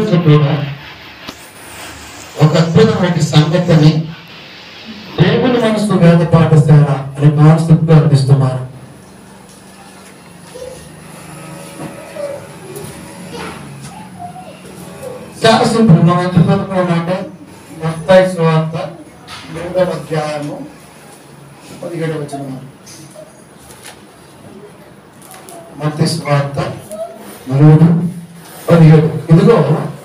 రోజు కూడా ఒక అద్భుతమైన సంగతిని దేవుని మనసు వేద పాఠశాల అనే కాన్సెప్ట్ అందిస్తున్నారు చాలా సింపుల్ మనం ఎంత చదువుకున్నామంటే మత్తాయి సువార్త మూడవ అధ్యాయము పదిహేడు వచ్చిన మత్తాయి సువార్త మూడు పదిహేడు ఇదిగో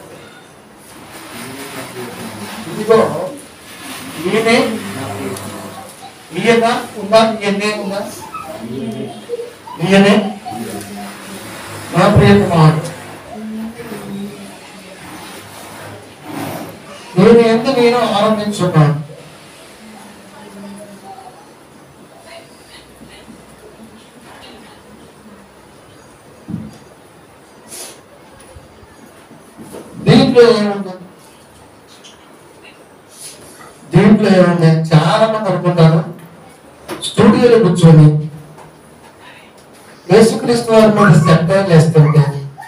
ఇదిగో ఈయనే ఈయన ఉందా ఈయనే ఉందా ఈయనే నా ప్రియ కుమారుడు నేను ఎంత నేను ఆనందించున్నాను దీంట్లో ఏముంది దీంట్లో ఏముంది చాలా మంది అనుకుంటారు స్టూడియోలో కూర్చొని యేసుక్రీస్తు వారి మీద సెంటర్ చేస్తుంటే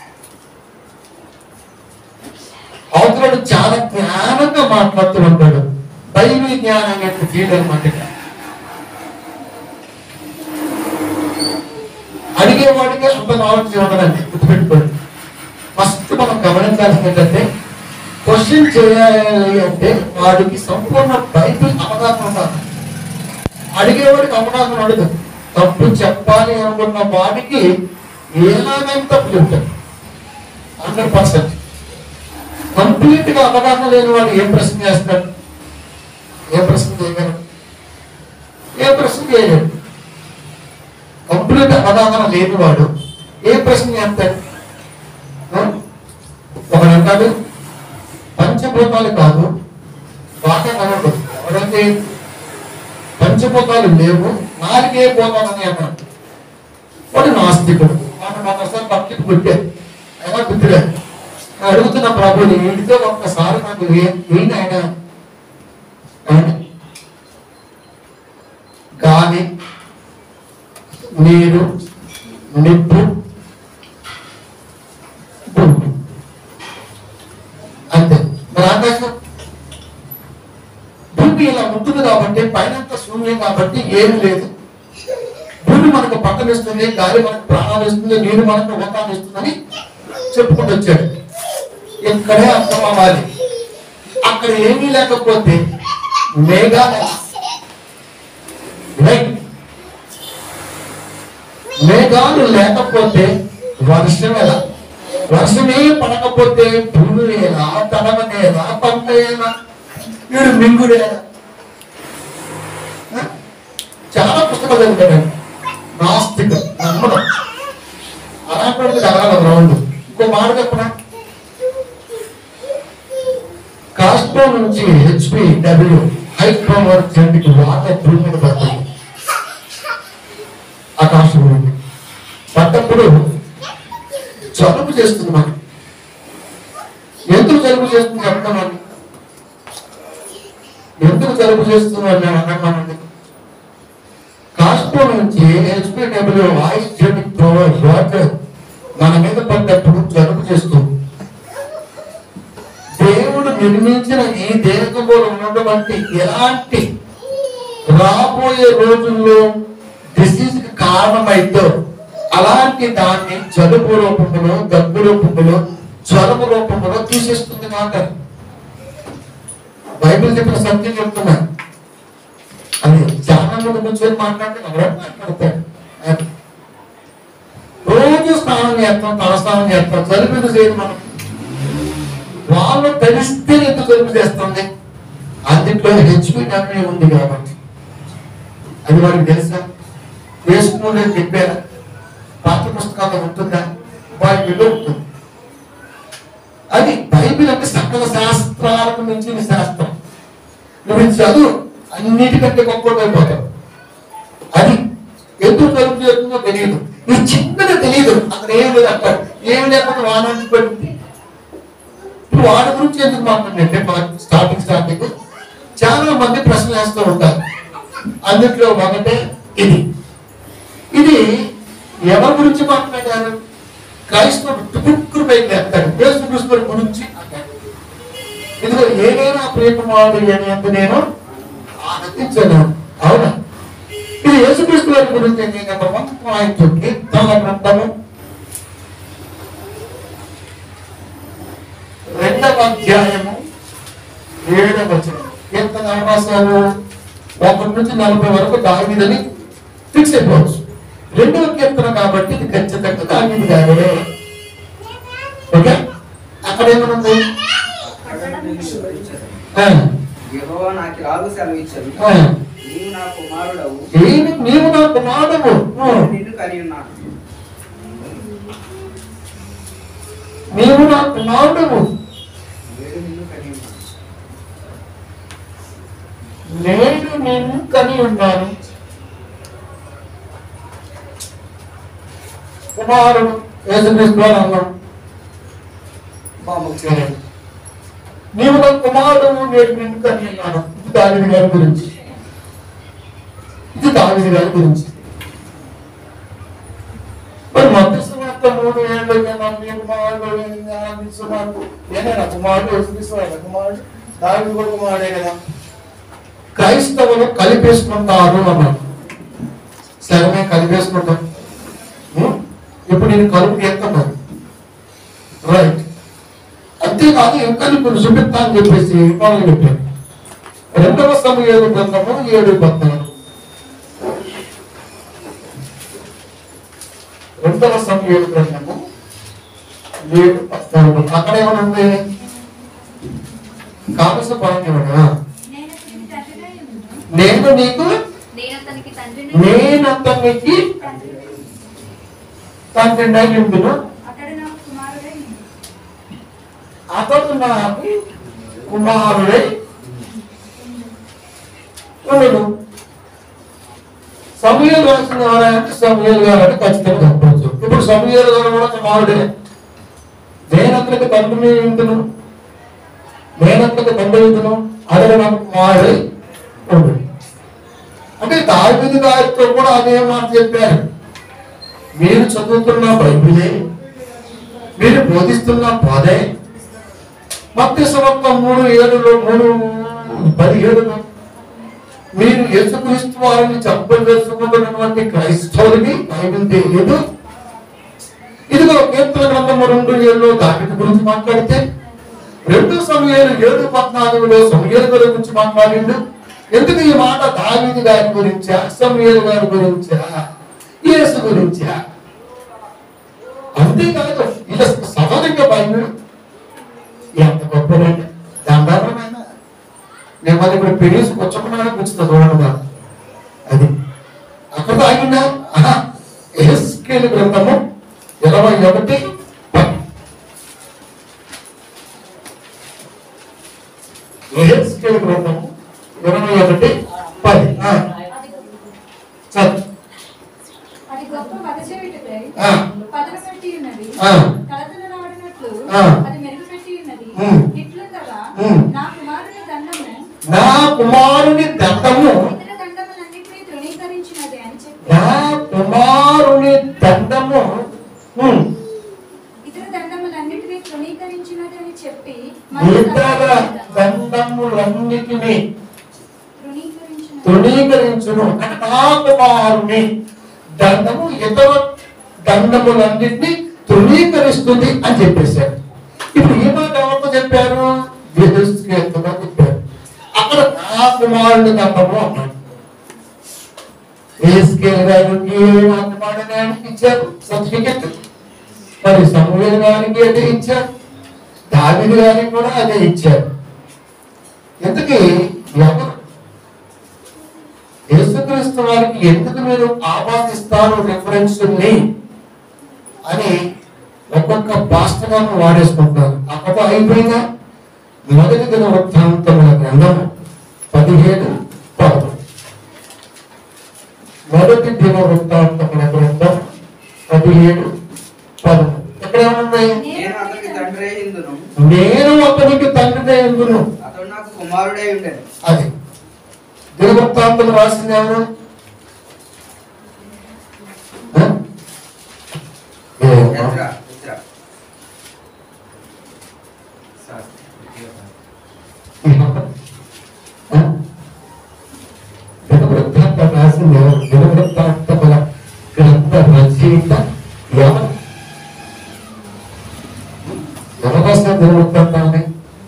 అవతలడు చాలా జ్ఞానంగా మాట్లాడుతూ ఉంటాడు దైవీ జ్ఞానం యొక్క ఫీల్ అనమాట అడిగేవాడికి అంత నాలెడ్జ్ ఉండదండి గుర్తుపెట్టుకోండి ఫస్ట్ మనం గమనించాల్సింది ఏంటంటే క్వశ్చన్ చేయాలి అంటే వాడికి సంపూర్ణ బైబిల్ అవగాహన ఉండాలి అడిగేవాడికి అవగాహన ఉండదు తప్పు చెప్పాలి అనుకున్న వాడికి ఏమైనా తప్పు చెప్తాడు హండ్రెడ్ పర్సెంట్ కంప్లీట్ గా అవగాహన లేని వాడు ఏం ప్రశ్న చేస్తాడు ఏ ప్రశ్న చేయగలడు ఏ ప్రశ్న చేయలేడు కంప్లీట్ అవగాహన లేని వాడు ఏ ప్రశ్న చేస్తాడు ఆ? ఒకడు అంటాడు పంచభూతాలు కాదు బాగా కనడు ఎవరైతే పంచభూతాలు లేవు నాలుగే పోతానని అన్నాడు వాడు నాస్తికుడు వాడు నాకు అసలు భక్తికి పుట్టాడు అయినా పుట్టిరాడు నేను అడుగుతున్న ప్రభుని ఇంటితో ఒక్కసారి నాకు ఏ- ఏంటి ఆయన ఆయన గాలి నీరు నిప్పు భూమి అంతే మరి ఆకాశం భూమి ఇలా ఉంటుంది కాబట్టి పైనంత శూన్యం కాబట్టి ఏమి లేదు భూమి మనకు పక్కన ఇస్తుంది గాలి మనకు ప్రాణాలు ఇస్తుంది నీరు మనకు ఊతాన్ని ఇస్తుందని చెప్పుకుంటూ వచ్చాడు ఇక్కడే అర్థం అవ్వాలి అక్కడ ఏమీ లేకపోతే మేఘాలు రైట్ మేఘాలు లేకపోతే వర్షం ఎలా వర్షమే పడకపోతే భూమి ఎలా తడవనేలా పంట ఎలా వీడు మింగుడేలా ఆ? చాలా పుస్తకాలు చదువుతాడు నాస్తిక నమ్మడం అలాంటి చదవాలి రౌండ్ ఇంకో మాట చెప్పనా కాస్ట్రో నుంచి హెచ్పి డబ్ల్యూ హై పవర్ జెంట్కి వాటర్ భూమి మీద పడుతుంది ఆకాశం నుండి పడ్డప్పుడు జలుబు చేస్తుంది మనకి ఎందుకు జలుబు చేస్తుంది చెప్తామండి ఎందుకు జలుబు చేస్తుంది అని నేను అన్నామండి కాస్ట్రో నుంచి హెచ్పి డబ్ల్యూ హై జెంట్కి పవర్ వాటర్ మన మీద పడ్డప్పుడు జలుబు చేస్తుంది దేవుడు నిర్మించిన ఈ దేహంలో ఉన్నటువంటి ఎలాంటి రాబోయే రోజుల్లో డిసీజ్ కి కారణమైతే అలాంటి దాన్ని జలుబు రూపంలో దగ్గు రూపంలో జ్వరము రూపంలో తీసేస్తుంది మాట బైబిల్ చెప్పిన సత్యం చెప్తున్నా అది చాలా మంది కూర్చొని మాట్లాడితే ఎవరైనా మాట్లాడతాడు అది. రోజు స్నానం చేస్తాం తల స్నానం చేస్తాం జలుబు చేయదు మనం వాళ్ళు తెలిస్తే ఎందుకు జలుబు చేస్తుంది అందుట్లో హెచ్పి ఉంది కాబట్టి అది వాడికి తెలుసా వేసుకునే చెప్పారా పాత పుస్తకాల్లో ఉంటుందా బైబిల్లో ఉంటుంది అది బైబిల్ అంటే సకల శాస్త్రాలకు మించిన శాస్త్రం నువ్వు ఇది చదువు అన్నిటికంటే గొప్పైపోతావు అది ఎందుకు జలుబు చేస్తుందో తెలియదు ఇది చిన్నది తెలియదు అక్కడ ఏం లేదు అంటారు ఏం లేకపోతే వానానికి పడింది ఇప్పుడు వాడి గురించి ఎందుకు మాట్లాడినంటే మనకు స్టార్టింగ్ స్టార్టింగ్ చాలా మంది ప్రశ్నలు వేస్తూ ఉంటారు అందుట్లో ఒకటే ఇది ఇది ఎవరి గురించి మాట్లాడారు క్రైస్తవుడు టుకుక్కురు పైకి లేస్తాడు యేసుక్రీస్తు గురించి అంటారు ఇదిగో ఏదైనా ప్రియకుమారుడు అని అంత నేను ఆనందించను అవునా ఇది యేసుక్రీస్తు వారి గురించి నేను నెంబర్ వన్ పాయింట్ కీర్తన గ్రంథము రెండవ అధ్యాయము ఏడవ వచనం కీర్తన అవకాశాలు ఒకటి నుంచి నలభై వరకు దావిదని ఫిక్స్ అయిపోవచ్చు రెండవ కీర్తన కాబట్టి ఇది ఖచ్చితంగా దావిది గారే ఓకే అక్కడ ఏమనుంది ఆ, యెహోవా నాకు ఇలాగూ సెలవిచ్చాను ఆ. నీవు నా కుమారుడవు ఏమి నీవు నాకు మానవు నేను నిన్ను కని ఉన్నాను నీవు నాకు మానవు నేను నిన్ను కని ఉన్నాను నేను నిన్ను కని ఉన్నాను కుమారుడు యేసుక్రీస్తు వారు అన్నాడు బాబు చేయండి నీవు నా కుమారుడు నేను నిన్ను కని ఉన్నాను ఇది దావిది గారి గురించి ఇది దావిది గారి గురించి మరి మొదటి సువార్త మూడు ఏళ్ళు నీ కుమారుడు సుమారు ఏదైనా కుమారుడు యేసుక్రీస్తు కుమారుడు దావిది కూడా కుమారుడే కదా క్రైస్తవులు కలిపేసుకుంటారు అన్నాడు సగమే కలిపేసుకుంటాం ఉం? ఇప్పుడు నేను కలుపు ఎత్తున్నాను రైట్ అంతేకాదు ఇంకా ఇప్పుడు చూపిస్తా అని చెప్పేసి మొదలు పెట్టాను రెండవ సమయం గ్రంథము ఏడు పద్నాలుగు రెండవ సమయం గ్రంథము ఏడు పద్నాలుగు అక్కడ ఏమైనా ఉంది కామస పరంగా నేను అతనికి తండ్రినై ఉందును. నేను నీకు నేను అతనికి తండ్రినై నేను అతనికి తండ్రినై ఉందును. తండ్రి ఉండును అతడు నాకు కుమారుడై ఉండును. అతడు నాకు కుమారుడై ఉండును సమూహలు రాసిన వారంటే సమూహలు గారు అంటే ఖచ్చితంగా చెప్పవచ్చు ఇప్పుడు సమూహలు గారు కూడా కుమారుడే నేను అతనికి తండ్రిని ఉండును నేను అతనికి తండ్రి ఉండును అతడు నాకు కుమారుడై ఉండును అంటే దావిది గారితో కూడా అదే మాట చెప్పారు మీరు చదువుతున్న బైబిలే మీరు బోధిస్తున్న పదే మధ్య సంవత్సరం మూడు ఏడులో మూడు పదిహేడులో మీరు యేసుక్రీస్తు వారిని చంపలు వేసుకుంటున్నటువంటి క్రైస్తవులకి బైబిల్ తెలియదు ఇదిగో కీర్తన గ్రంథం రెండు ఏళ్ళు దావిది గురించి మాట్లాడితే రెండు సమయాలు ఏడు పద్నాలుగులో సమయాల గురించి మాట్లాడిండు ఎందుకు ఈ మాట దావిది గారి గురించా సమయాల గారి గురించా యేసు గురించా అంతేకాదు ఇలా సహజంగా బైబిల్ ఎంత గొప్పదండి దండాలమైన నేను మరి ఇప్పుడు పెరిగి కూర్చోకుండా కూర్చున్నా చూడండి మరి. అది అక్కడ ఆగినా ఎస్కేల్ గ్రంథము ఇరవై ఒకటి పది. ఎహెజ్కేలు గ్రంథము ఇరవై ఒకటి పది ఆ, అది చదువు. అది గొప్ప మదచెవిటిపై ఆ. పదవి పెట్టి ఉన్నది ఆ. కలతలు రావడినట్లు ఆ. అది మెరుగు పెట్టి ఉన్నది ఉమ్. ఇట్లుండగా ఉమ్. నా కుమారుని దండము నా కుమారుని దండము ఇతర దండములన్నిటినీ తృణీకరించినది అని చెప్పి నా కుమారుని దండము ఉమ్, ఇతర దండములన్నిటినీ తృణీకరించినది అని చెప్పి ఇతర దండములన్నిటినీ తృణీకరించినది తృణీకరించును అంటే నా కుమారుని దండము ఇతర దండములన్నింటినీ తృణీకరిస్తుంది అని చెప్పేశారు ఇప్పుడు ఈ మాట ఎవరితో చెప్పారు యెహెజ్కేలుతో చెప్పారు అక్కడ నా కుమారుని దండము అన్నాడు ఏస్కేల్ గారికి నా కుమారుని ఆయనకి ఇచ్చారు సర్టిఫికెట్ మరి సమూహ గారికి అదే ఇచ్చారు దావిది గారికి కూడా అదే ఇచ్చారు ఎందుకు ఎవరు యేసుక్రీస్తు వారికి ఎందుకు మీరు ఆపాదిస్తారు రిఫరెన్స్ ని అని ఒక్కొక్క భాషగాను వాడేసుకుంటున్నారు అక్కడ అయిపోయినా మొదటి దిన వృత్తాంతముల గ్రంథం పదిహేడు పదకొండు మొదటి దిన వృత్తాంతముల గ్రంథం పదిహేడు పదకొండు ఎక్కడ ఏమున్నాయి నేను అతనికి తండ్రి ఇందును నేను అతనికి తండ్రి ఎందును అతడు నాకు కుమారుడై ఉండేది అది దినవృత్తాంతం రాసింది ఎవరు ఆ? ఏమో. ఎజ్రా ఎజ్రా సార్ దినవృత్తాంత రాసింది ఎవరు దినవృత్తాంతముల గ్రంథ రచయిత ఎవరు ఎవరు రాసిన దినవృత్తాంతాన్ని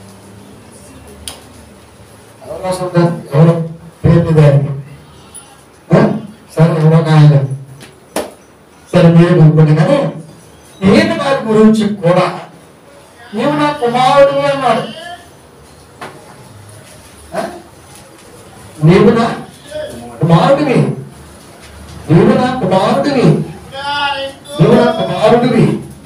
ఎవరు రాసుంటారు ఎవరు పేరు దానికి ఆ? సరే ఎవరో ఆయన సరే మీరు అనుకోండి కానీ ఈయన వారి గురించి కూడా నీవు నా కుమారుడు అన్నాడు ఆ? నీవు నా కుమారుడివి నీవు నా కుమారుడివి నీవు నా కుమారుడివి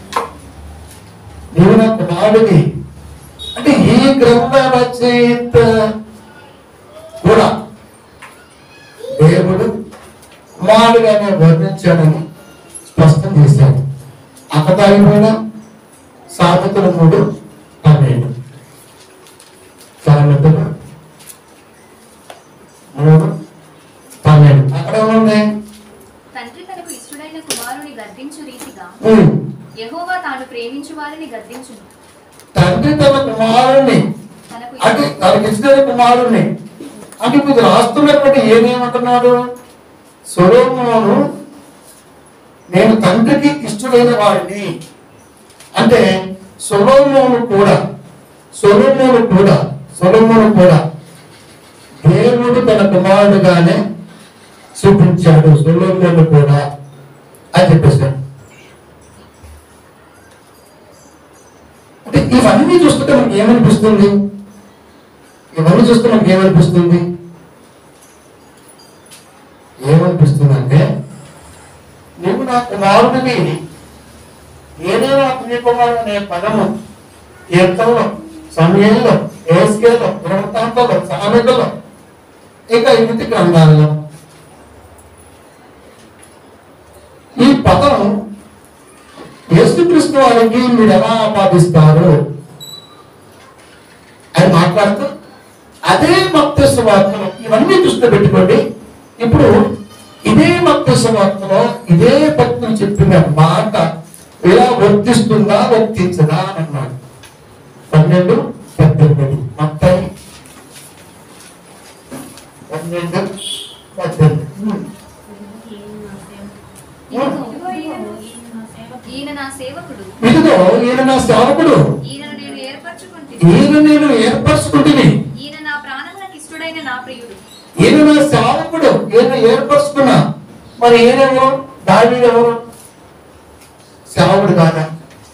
నీవు నా కుమారుడివి అంటే ఈ గ్రంథ రచయిత కూడా దేవుడు కుమారుడుగానే వర్ణించాడని స్పష్టం చేశాడు అకతాయిపోయిన సామెతల మూడు పన్నెండు సామెతలు మూడు పన్నెండు అక్కడ ఏముంది తండ్రి తనకు ఇష్టడైన కుమారుని గద్దించు రీతిగా ఉమ్. యెహోవా తాను ప్రేమించు వారిని గద్దించును తండ్రి తన కుమారుణ్ణి తనకు అంటే తనకి ఇచ్చిన కుమారుణ్ణి అంటే ఇప్పుడు ఇది రాస్తున్నటువంటి ఏమేమంటున్నాడు సొలోమోను నేను తండ్రికి ఇష్టమైన వాడిని అంటే సొలోమోను కూడా సొలోమోను కూడా సొలోమోను కూడా దేవుడు తన కుమారుడుగానే చూపించాడు సొలోమోను కూడా అని చెప్పేశాడు అంటే ఇవన్నీ చూస్తుంటే మనకి ఏమనిపిస్తుంది ఇవన్నీ చూస్తే మనకి ఏమనిపిస్తుంది ఏమనిపిస్తుంది అంటే నువ్వు నా కుమారుడిని ఏదైనా నీ కుమారుడు అనే పదము కీర్తనలో సమయంలో ఏస్కేలో వృత్తాంతంలో సామెతలో ఇంకా ఇంటి గ్రంథాలలో ఈ పదం యేసుక్రీస్తు వారికి మీరు ఎలా ఆపాదిస్తారు అని మాట్లాడుతూ అదే మత్స్య వార్తలో ఇవన్నీ దృష్టిలో పెట్టుకోండి ఇప్పుడు ఇదే మత్స్య వార్తలో ఇదే భక్తులు చెప్పిన మాట ఇలా వర్తిస్తుందా వర్తించదా అని అన్నాడు పన్నెండు పద్దెనిమిది మొత్తం పన్నెండు పద్దెనిమిది ఇదిగో ఈయన నా సేవకుడు ఇదిగో ఈయన నా సేవకుడు ఈయనను నేను ఏర్పరచుకుంటే ఈయన నేను ఏర్పరచుకుంటుని ఈయన నా ప్రాణములకు ఇష్టడైన నా ప్రియుడు ఈయన నా సేవకుడు ఈయన ఏర్పరచుకున్నా మరి ఈయనెవరు దావీదు ఎవరు సేవకుడు కాదా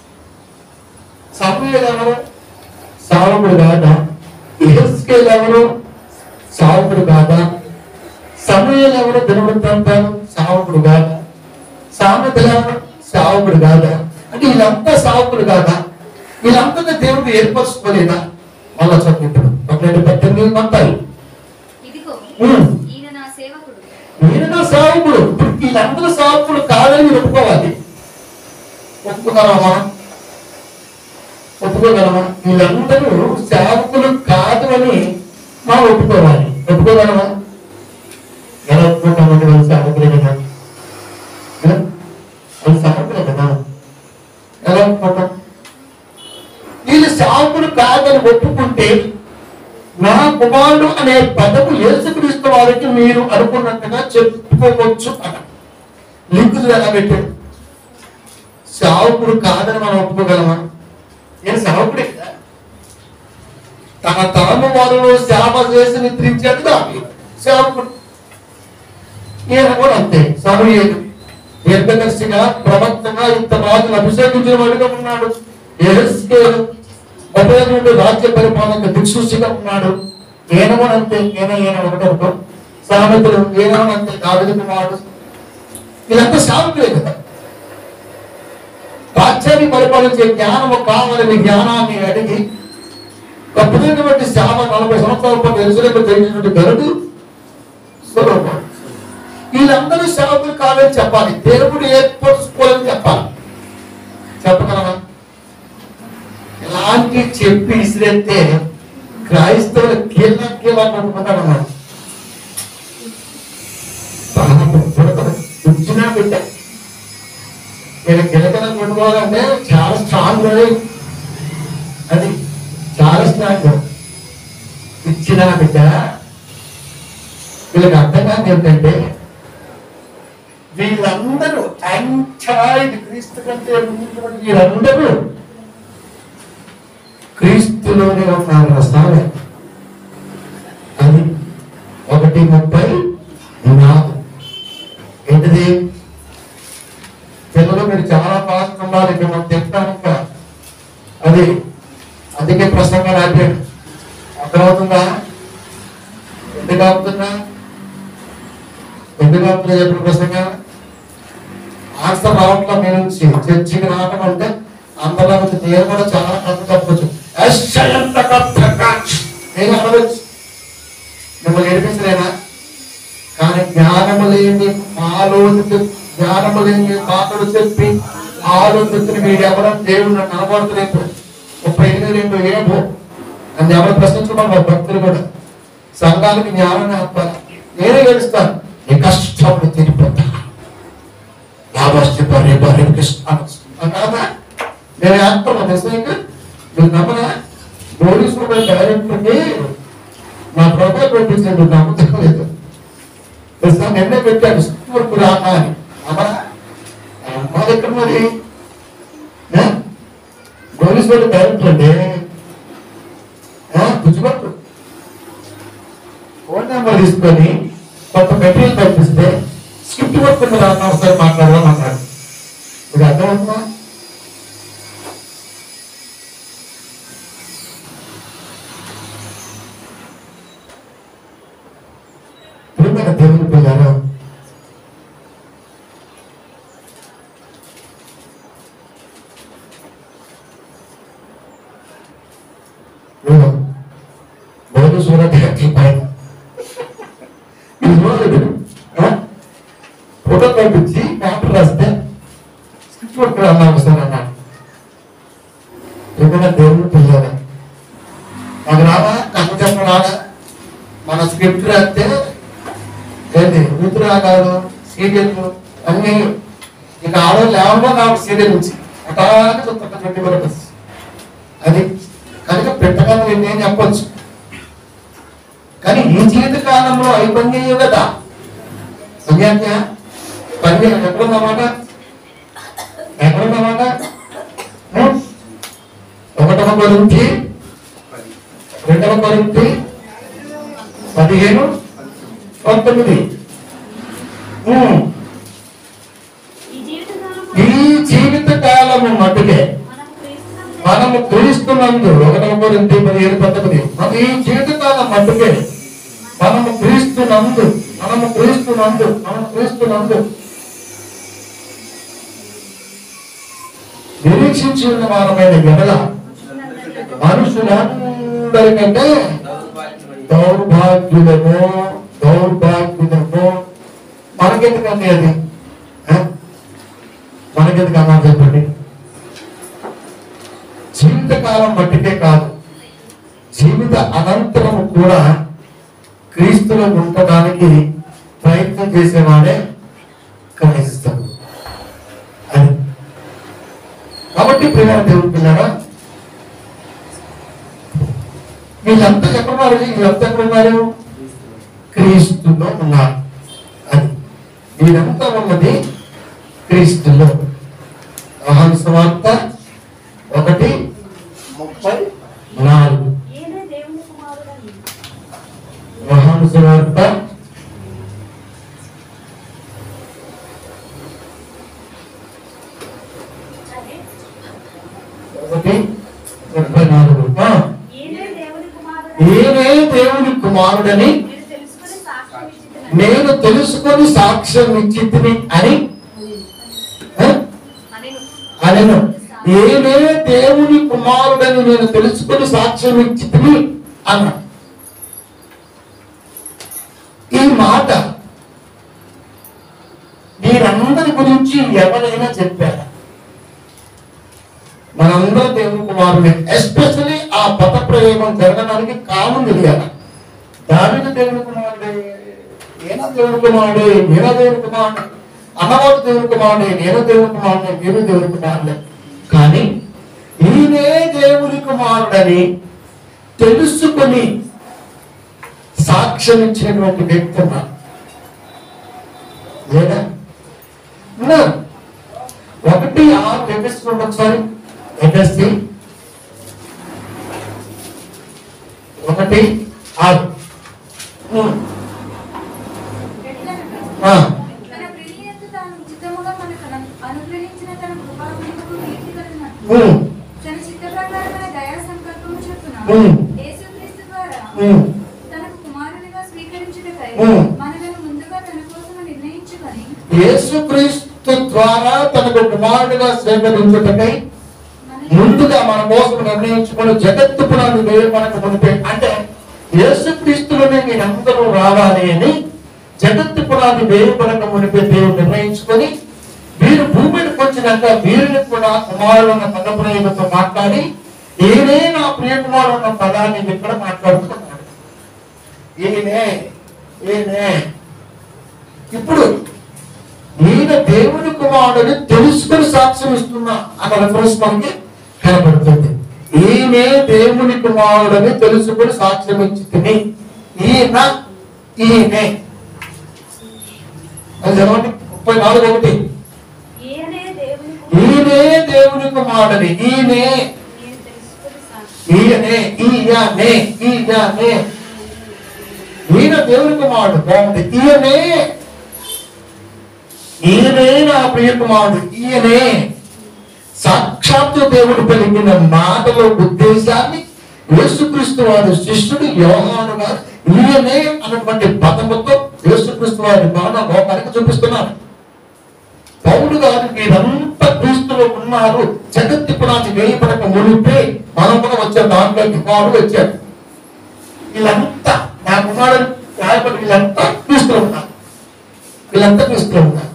సమూహలు ఎవరు సేవకుడు కాదా ఇహస్కేల్ ఎవరు సేవకుడు కాదా సమూహలు ఎవరు దినవృత్తాంతాలు సేవకుడు కాదా సామెతలు ఎవరు సేవకుడు కాదా అంటే వీళ్ళంతా సేవకుడు కాదా వీళ్ళంతా దేవుడు ఏర్పరచుకోలేదా మళ్ళా చదువుతాడు పన్నెండు పద్దెనిమిది మొత్తాలు ఇదిగో ఉమ్. ఈయన నా సేవకుడు నేను నా సేవకుడు ఇప్పుడు వీళ్ళందరూ సేవకుడు కాదని మీరు ఒప్పుకోవాలి ఒప్పుకోగలమా ఒప్పుకోగలమా వీళ్ళందరూ సేవకులు కాదు అని మనం ఒప్పుకోవాలి ఒప్పుకోగలమా ఎలా ఒప్పుకుంటామంటే వాళ్ళు సేవకులే కదా ఏ? వాళ్ళు సేవకులే కదా ఎలా ఒప్పుకుంటాం వీళ్ళు సేవకులు కాదని ఒప్పుకుంటే నా కుమారుడు అనే పదము యేసుక్రీస్తు వారికి మీరు అనుకున్నట్టుగా చెప్పుకోవచ్చు అట లింకులు ఎలా పెట్టాడు సేవకుడు కాదని మనం ఒప్పుకోగలమా నేను సేవకుడే కదా. తన తరము వారిలో సేవ చేసి నిద్రించాడు దాని సేవకుడు ఈయన కూడా అంతే సమూహేడు దీర్ఘదర్శిగా ప్రవక్తగా ఇంత రాజును అభిషేకించిన వాడిగా ఉన్నాడు ఎహెస్కేలు డెబ్బై నుండి రాజ్య పరిపాలన దిక్సూచిగా ఉన్నాడు ఈయన కూడా అంతే ఈయన ఈయన ఒకటొకటో సామెతలు ఈయన కూడా అంతే దావిది కుమారుడు వీళ్ళంతా సేవకులే కదా రాజ్యాన్ని పరిపాలించే జ్ఞానము కావాలని జ్ఞానాన్ని అడిగి గొప్పదైనటువంటి సేవ నలభై సంవత్సరాల పాటు ఎరుసలేపు జరిగినటువంటి గరుడు సొలొమోను. వీళ్ళందరూ సేవకులు కాదని చెప్పాలి దేవుడు ఏర్పరచుకోవాలని చెప్పాలి చెప్పగలమా ఇలాంటి చెప్పి ఇసిరెత్తే క్రైస్తవులు కీళ్ళ కీళ్ళ కొట్టుకుంటాడు అన్నాడు కూర్చున్నా బిడ్డ నేను గిలకన కొట్టుకోవాలంటే చాలా స్ట్రాంగ్ అది చాలా స్ట్రాంగ్ ఇచ్చిన బిడ్డ వీళ్ళకి అర్థం కాదు ఏంటంటే వీళ్ళందరూ ఎంటైర్ క్రీస్తు కంటే ముందు వీళ్ళందరూ క్రీస్తులోనే ఉన్నారు రసాలే అది ఒకటి ముప్పై నాలుగు ఏంటిది పిల్లలు మీరు చాలా ఫాస్ట్ ఉండాలి మేము చెప్తాను ఇంకా అది అందుకే ప్రసంగాలు ఆపాడు అర్థమవుతుందా ఎందుకు ఆపుతున్నా ఎందుకు ఆపుతున్నా చెప్పిన ప్రసంగా ఆన్సర్ రావట్లా మీ నుంచి చర్చికి రావటం అంటే అందరిలో నుంచి నేను కూడా చాలా తప్పు తప్పచ్చు నేను అనవచ్చు మిమ్మల్ని ఏడిపించలేనా కానీ జ్ఞానము లేని ఆలోచన జ్ఞానము లేని మాటలు చెప్పి ఆలోచించిన మీరు ఎవరో దేవుడు నన్ను కనబడతలేదు ముప్పై ఎనిమిది రెండు ఏమో అని ఎవరు ప్రశ్నించడం మా భక్తులు కూడా సంఘానికి జ్ఞానాన్ని ఆత్మాలి నేనే గెలుస్తాను నీ కష్టపడి తిరిగిపోతా లాభాస్తి భార్య భార్య కృష్ణ కదా నేను వేస్తాను నిజంగా మీరు నమ్మరా పోలీసులు డైరెక్టర్కి నా ప్రొఫైల్ పెట్టించండి నమ్మకం లేదు ప్రస్తుతం నిన్నే పెట్టాడు వరకు రామా అని అమ్మా అమ్మాది ఎక్కడ మరి ఏ? పోలీసు వాళ్ళు డైరెక్టర్ అండి పుచ్చుపట్టు ఫోన్ నెంబర్ తీసుకొని కొంత మెటీరియల్ పంపిస్తే స్క్రిప్ట్ పట్టుకుని రామా ఒకసారి మాట్లాడదాం అన్నాడు ఇది అర్థమవుతుందా ప్రియమైన దేవుని పిల్లారా నేను బౌద్ధ సూరత్ పైన ఫోటో పంపించి పేపర్ రాస్తే స్క్రిప్ట్ వర్క్ అన్నా ఒకసారి అన్నాడు ఏదైనా దేవుని పిల్లారా నాకు రావా కథ చెప్పడం రాదా మన స్క్రిప్ట్ రాస్తే ఏంటి ఋతురాగాలు సీరియల్ అన్ని ఇక ఆడవాళ్ళు లేవడం నాకు సీరియల్ నుంచి అటాగా చూస్తుంటా ట్వంటీ పర్పస్ అది కనుక పెట్టగలను నేను చెప్పొచ్చు కానీ ఈ జీవిత కాలంలో అవి పని చేయవు కదా సంధ్యాజ్ఞ పని చేయ- ఎక్కడుందన్నమాట ఎక్కడుందన్నమాట ఉం? ఒకటవ కొరింథీ రెండవ కొరింథీ పదిహేను పంతొమ్మిది ఉం. ఈ జీవితకాలం ఈ జీవిత కాలము మటుకే మనం క్రీస్తునందు మనము క్రీస్తునందు ఒకటవ కొరింథీ పదిహేను పంతొమ్మిది మన ఈ జీవితకాలం మట్టుకే మనము క్రీస్తునందు మనము క్రీస్తునందు మనము క్రీస్తునందు నిరీక్షించి ఉన్న వారమైన ఎడల మనుషులందరికంటే దౌర్భాగ్యులము దౌర్భాగ్యులము మనకెందుకండి అది ఆ? మనకెందుకు అన్నా చెప్పండి జీవితకాలం మట్టికే కాదు జీవిత అనంతరము కూడా క్రీస్తులో ఉండడానికి ప్రయత్నం చేసేవాడే క్రైస్తవుడు అది కాబట్టి ప్రియ దేవుడు పిల్లరా వీళ్ళంతా ఎక్కడున్నారు వీళ్ళంతా ఎక్కడున్నారు క్రీస్తులో ఉన్నారు అది వీరంతా ఉన్నది క్రీస్తులో యోహాను సువార్త ఒకటి ముప్పై నాలుగు ఏదే దేవుని కుమారుడని యోహాను సువార్త అదే ఒకటి ముప్పై నాలుగు ఆ, ఏదే దేవుని కుమారుడని నేనే దేవుని కుమారుడని మీరు తెలుసుకుని సాక్ష్యం ఇచ్చితినని నేను తెలుసుకొని సాక్ష్యం ఇచ్చింది అని ఆ? అనెను. అనెను నేనే దేవుని కుమారుడని నేను తెలుసుకొని సాక్ష్యం ఇచ్చింది అన్న ఈ మాట మీరందరి గురించి ఎవరైనా చెప్పారా మనందరం దేవుని కుమారుడే ఎస్పెషల్లీ ఆ పద ప్రయోగం జరగడానికి కారణం తెలియాలి దావిన దేవుని కుమారుడే ఏనా దేవుని కుమారుడే నేనా దేవుని కుమారుడే అన్నవాడు దేవుని కుమారుడే నేను దేవుని కుమారుడే మీరు దేవుని కుమారుడే కానీ ఈయనే దేవుని కుమారుడని తెలుసుకొని సాక్ష్యం ఇచ్చినటువంటి వ్యక్తి ఉన్నారు లేదా ఉన్నారు ఒకటి ఆరు ఎపిసోడ్ ఒకసారి ఎగస్టి ఒకటి ఆరు ఉమ్. ఎట్లనగా ఆ, తన ప్రియునియందు తాను ఉచితముగా మనకు అను- అనుగ్రహించిన తన కృపావృద్ధులకు కీర్తి కలుగునట్లు ఉమ్, తన చిత్త ప్రకారమైన దయా సంకల్పము చొప్పున ఉమ్. యేసుక్రీస్తు ద్వారా ఉమ్. తనకు కుమారునిగా స్వీకరించుటకై ఉమ్. మనలను ముందుగా తన కోసం నిర్ణయించుకొని యేసుక్రీస్తు ద్వారా తనకు కుమారుడిగా స్వీకరించుటకై ముందుగా మన కోసం నిర్ణయించుకుని జగత్తు పునాది వేయమనకు మునిపే అంటే యేసుక్రీస్తులోనే మీరందరూ రావాలి అని జగత్తు పునాది వేయబడక మునిపే దేవుడు నిర్ణయించుకొని వీరు భూమి మీదకి వచ్చినాక వీరిని కూడా కుమారుడు అన్న పదప్రయోగంతో మాట్లాడి ఈయనే నా ప్రియ కుమారుడు అన్న పదాన్ని ఇక్కడ మాట్లాడుతున్నాడు ఈయనే ఈయనే ఇప్పుడు ఈయన దేవుని కుమారుడిని తెలుసుకొని సాక్ష్యం ఇస్తున్నా అన్న రెఫరెన్స్ మనకి కనబడుతుంది ఈయనే దేవుని కుమారుడని తెలుసుకొని సాక్ష్యం ఇచ్చింది ఈయన ఈయనే అది చదవండి ముప్పై నాలుగు ఒకటి ఈయనే దేవుని ఈయనే దేవుని కుమారుడని ఈయనే నేను తెలుసుకుని సాక్షి ఈయనే ఈయనే ఈయనే ఈయన దేవుని కుమారుడు బాగుంది ఈయనే ఈయనే నా ప్రియ కుమారుడు ఈయనే సాక్షాత్తు దేవుడు పలికిన మాటల ఉద్దేశాన్ని యేసుక్రీస్తు వారి శిష్యుడు యోహాను గారు ఈయనే అన్నటువంటి పదముతో యేసుక్రీస్తు వారి బాణ లోకానికి చూపిస్తున్నారు పౌలు గారు మీరంతా క్రీస్తులో ఉన్నారు జగత్తి పునాది వేయబడక మునిపే మనం కూడా వచ్చాం దాంట్లోకి వాడు వచ్చాడు వీళ్ళంతా నా కుమారుడు రాయబడి వీళ్ళంతా క్రీస్తులో ఉన్నారు వీళ్ళంతా క్రీస్తులో ఉన్నారు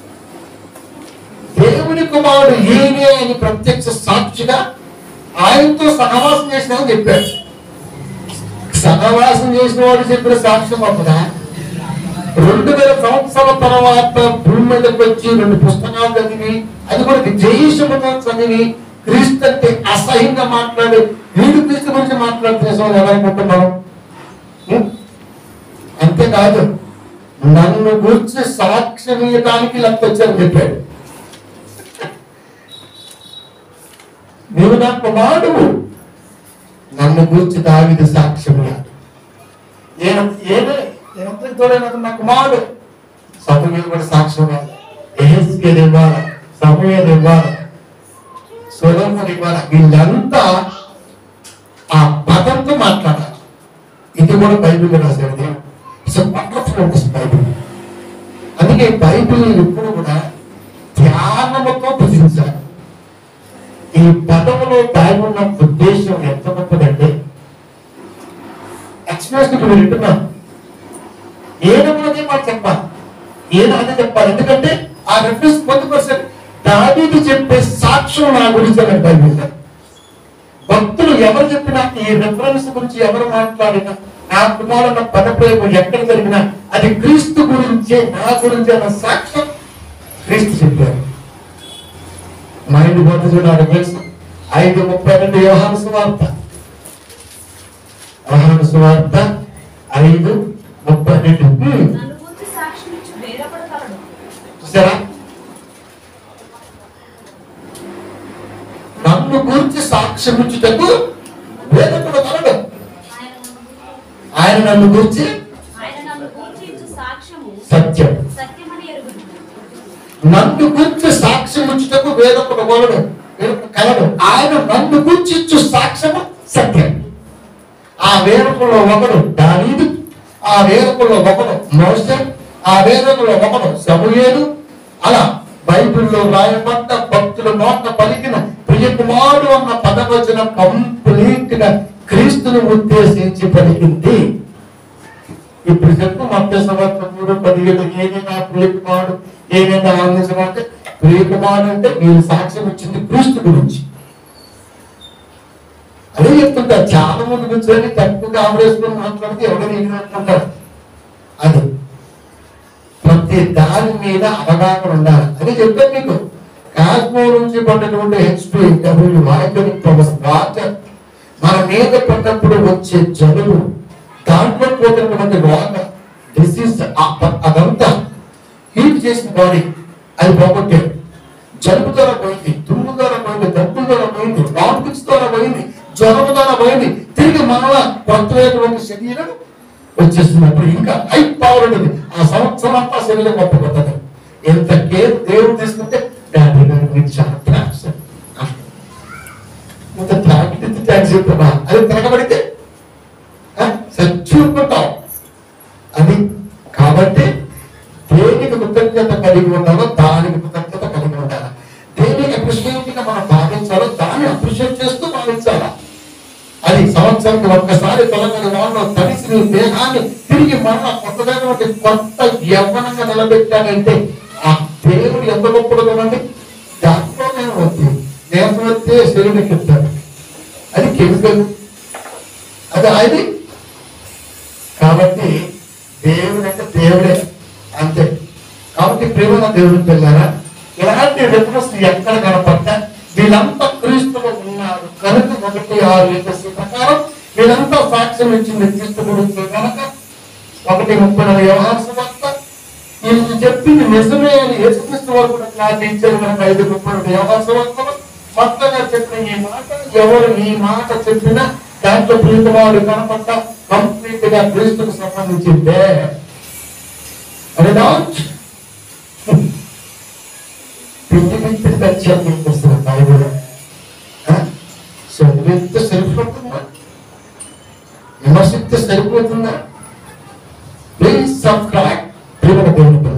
దేవుని కుమారుడు ఈయనే అని ప్రత్యక్ష సాక్షిగా ఆయనతో సహవాసం చేసిన చెప్పాడు సహవాసం చేసిన వాడు చెప్పిన సాక్ష్యం అవుతుందా రెండు వేల సంవత్సరాల తర్వాత భూమి మీదకి వచ్చి రెండు పుస్తకాలు చదివి అది కూడా విజయశముతో చదివి క్రీస్తు అంటే అసహ్యంగా మాట్లాడి వీడు క్రీస్తు గురించి మాట్లాడుతున్న ఎలా అనుకుంటున్నాం ఉం? అంతేకాదు నన్ను గురించి సాక్ష్యం ఇవ్వడానికి లెక్క వచ్చారని చెప్పాడు నీవు నా కుమారుడు నన్ను గురించి దావిది సాక్ష్యం ఇవ్వాలి నేను ఏదో ఎంత తోడైన నా కుమారుడు సమూహలు కూడా సాక్ష్యం ఇవ్వాలి ఏహెస్కేల్ ఇవ్వాలి సమూహలు ఇవ్వాలి సోదరులు ఇవ్వాలి వీళ్ళంతా ఆ పదంతో మాట్లాడాలి ఇది కూడా బైబిల్ రాశాడు ఇట్స్ వండర్ఫుల్ బైబిల్ అందుకే బైబిల్ ఎప్పుడు కూడా ధ్యానముతో భుజించాలి ఈ పదములో దాగి ఉన్న ఉద్దేశం ఎంత గొప్పదంటే ఎక్స్ప్రెస్ ఇప్పుడు వింటున్నాం ఏదన్నదే మాట చెప్పాలి ఏదో అదే చెప్పాలి ఎందుకంటే ఆ రెఫరెన్స్ పొందుపరిచారు దావీదు చెప్పే సాక్ష్యం నా గురించి అని బైబిల్ భక్తులు ఎవరు చెప్పినా ఈ రెఫరెన్స్ గురించి ఎవరు మాట్లాడినా నా కుమారుల పదప్రయోగం ఎక్కడ జరిగినా అది క్రీస్తు గురించే నా గురించి అన్న సాక్ష్యం క్రీస్తు చెప్పారు మైండ్ పోతే చూడాలి తెలుసు ఐదు ముప్పై రెండు వ్యవహార సువార్త వ్యవహార సువార్త ఐదు ముప్పై రెండు హ్మ్. నన్ను గురించి సాక్ష్యం ఇచ్చి వేరొకడు కలడు చూసారా నన్ను గురించి సాక్ష్యం ఇచ్చుటకు వేరొకడు కలడు ఆయన ఆయన నన్ను నన్ను గురించి ఆయన నన్ను గురించి ఇచ్చు సాక్ష్యము సత్యం సత్యమని ఎరుగును నన్ను గురించి సాక్ష్యం ఇచ్చుటకు వేరొకడు కొలడు వేరొకడు కలడు ఆయన నన్ను గురించి ఇచ్చు సాక్ష్యము సత్యం ఆ వేరొకలో ఒకడు దావీదు ఆ వేరొకలో ఒకడు మోసే ఆ వేరొకలో ఒకడు సమూయేలు అలా బైబిల్లో రాయబడ్డ భక్తుల నోట పలికిన ప్రియ కుమారుడు అన్న పదవచన కంప్లీట్ గా క్రీస్తుని ఉద్దేశించి పలికింది ఇప్పుడు చెప్పు మధ్య సంవత్సరం మూడు పదిహేడు ఏదైనా ప్రియకుమారుడు ఏదైనా అందించమంటే ప్రియకుమారుడు అంటే మీరు సాక్ష్యం ఇచ్చింది క్రీస్తు గురించి అదే చెప్తుంటా చాలా మంది కూర్చొని తక్కువగా ఆమరేసుకుని మాట్లాడితే ఎవరు అంటుంటారు అది ప్రతి దాని మీద అవగాహన ఉండాలి అదే చెప్తాను మీకు కాశ్మీర్ నుంచి పడినటువంటి హెచ్పి డబ్ల్యూ వాయుని వాటర్ మన మీద పడినప్పుడు వచ్చే జలుబు దాంట్లో పోతున్నటువంటి రోగ డిసీజ్ అదంతా హీట్ చేసిన బాడీ అది పోగొట్టాడు జలుబు ద్వారా పోయింది తుమ్ము ద్వారా పోయింది దగ్గు ద్వారా పోయింది రాపిక్స్ ద్వారా పోయింది జ్వరం ద్వారా పోయింది తిరిగి మరలా కొత్తమైనటువంటి శరీరం వచ్చేస్తున్నప్పుడు ఇంకా హై పవర్ ఉంటుంది ఆ సంవత్సరం అంతా శరీరం గొప్ప కొత్తది ఎంత కేర్ దేవుడు తీసుకుంటే డాడీ గారు మీరు చాలా థ్యాంక్స్ ఇంత థ్యాంక్ ఇంత థ్యాంక్స్ చెప్తున్నా అది తిరగబడితే సచ్చిపోతాం అది కాబట్టి దేనికి కృతజ్ఞత కలిగి ఉండాలో దానికి కృతజ్ఞత కలిగి ఉండాలి దేనికి అప్రిషియేట్ గా మనం భావించాలో దాన్ని అప్రిషియేట్ చేస్తూ భావించాలా అది సంవత్సరానికి ఒక్కసారి తొలగని వాళ్ళు తడిసి నీ దేహాన్ని తిరిగి మరణ కొత్తదైనటువంటి కొత్త యవ్వనంగా నిలబెట్టాడంటే ఆ దేవుడు ఎంత గొప్పడు కదండి దాంట్లో నేను వద్దు నేను వస్తే శరీరానికి ఇస్తాను అది కెమికల్ అది అది కాబట్టి దేవుడు అంటే దేవుడే అంతే కాబట్టి ప్రేమ దేవుడికి వెళ్ళారా ఇలాంటి రిఫరెన్స్ ఎక్కడ కనపడ్డా వీళ్ళంతా క్రీస్తులో ఉన్నారు కనుక ఒకటి ఆరు ఏకసి ప్రకారం వీళ్ళంతా సాక్ష్యం ఇచ్చింది క్రీస్తు గురించి కనుక ఒకటి ముప్పై నాలుగు వ్యవహార సువార్త వీళ్ళు చెప్పింది నిజమే అని యేసుక్రీస్తు వారు కూడా క్లారిటీ ఇచ్చారు కనుక ఐదు ముప్పై రెండు వ్యవహార సువార్తలు కొత్తగా చెప్పిన ఈ మాట ఎవరు ఈ మాట చెప్పినా దాంట్లో ప్రీతవాడు కనపడ్డ కంప్లీట్ గా క్రీస్తుకు సంబంధించిందే అది డౌట్ పిండి పిండి తెచ్చాం మీకు వస్తుంది బైబుల్ చదివితే సరిపోతుందా విమర్శిస్తే సరిపోతుందా ప్లీజ్ సబ్స్క్రైబ్ ప్రియమైన దేవుని